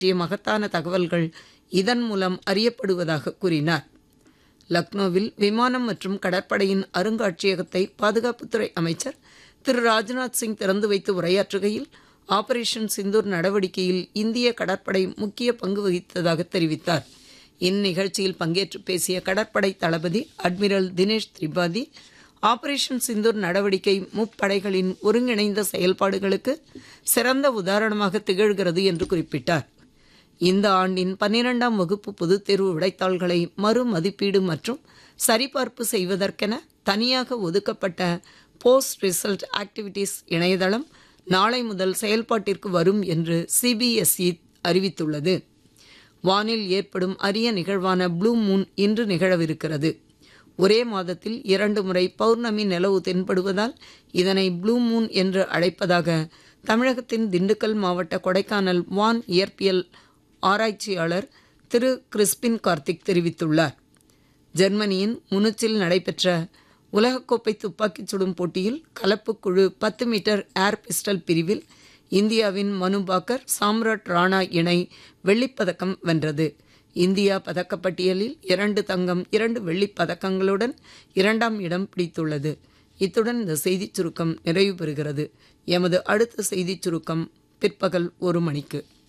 பற்றிய மகத்தான தகவல்கள் இதன் மூலம் அறியப்படுவதாக கூறினார் லக்னோவில் விமானம் மற்றும் கடற்படையின் அருங்காட்சியகத்தை பாதுகாப்புத்துறை அமைச்சர் திரு ராஜ்நாத் சிங் திறந்து வைத்து உரையாற்றுகையில் ஆபரேஷன் சிந்தூர் நடவடிக்கையில் இந்திய கடற்படை முக்கிய பங்கு வகித்ததாக தெரிவித்தார் இந்நிகழ்ச்சியில் பங்கேற்று பேசிய கடற்படை தளபதி அட்மிரல் தினேஷ் திரிபாதி ஆபரேஷன் சிந்தூர் நடவடிக்கை முப்படைகளின் ஒருங்கிணைந்த செயல்பாடுகளுக்கு சிறந்த உதாரணமாக திகழ்கிறது என்று குறிப்பிட்டார் இந்த ஆண்டின் பன்னிரெண்டாம் வகுப்பு பொதுத் தேர்வு விடைத்தாள்களை மறுமதிப்பீடு மற்றும் சரிபார்ப்பு செய்வதற்கென தனியாக ஒதுக்கப்பட்ட போஸ்ட் ரிசல்ட் ஆக்டிவிட்டீஸ் இணையதளம் நாளை முதல் செயல்பாட்டிற்கு வரும் என்று சிபிஎஸ்இ அறிவித்துள்ளது வானில் ஏற்படும் அரிய நிகழ்வான ப்ளூ மூன் இன்று நிகழவிருக்கிறது ஒரே மாதத்தில் இரண்டு முறை பௌர்ணமி நிலவு தென்படுவதால் இதனை ப்ளூ மூன் என்று அழைப்பதாக தமிழகத்தின் திண்டுக்கல் மாவட்ட கொடைக்கானல் வான் இயற்பியல் ஆராய்ச்சியாளர் திரு கிறிஸ்பின் கார்த்திக் தெரிவித்துள்ளார் ஜெர்மனியின் முனிச்சில் நடைபெற்ற உலகக்கோப்பை துப்பாக்கிச் சுடும் போட்டியில் கலப்பு குழு பத்து மீட்டர் ஏர் பிஸ்டல் பிரிவில் இந்தியாவின் மனு பாக்கர் சாம்ராட் ராணா இணை வெள்ளிப்பதக்கம் வென்றது இந்தியா பதக்கப்பட்டியலில் இரண்டு தங்கம் இரண்டு வெள்ளிப் பதக்கங்களுடன் இரண்டாம் இடம் பிடித்துள்ளது இத்துடன் இந்த செய்திச் சுருக்கம் நிறைவு பெறுகிறது எமது அடுத்த செய்திச் சுருக்கம் பிற்பகல் ஒரு மணிக்கு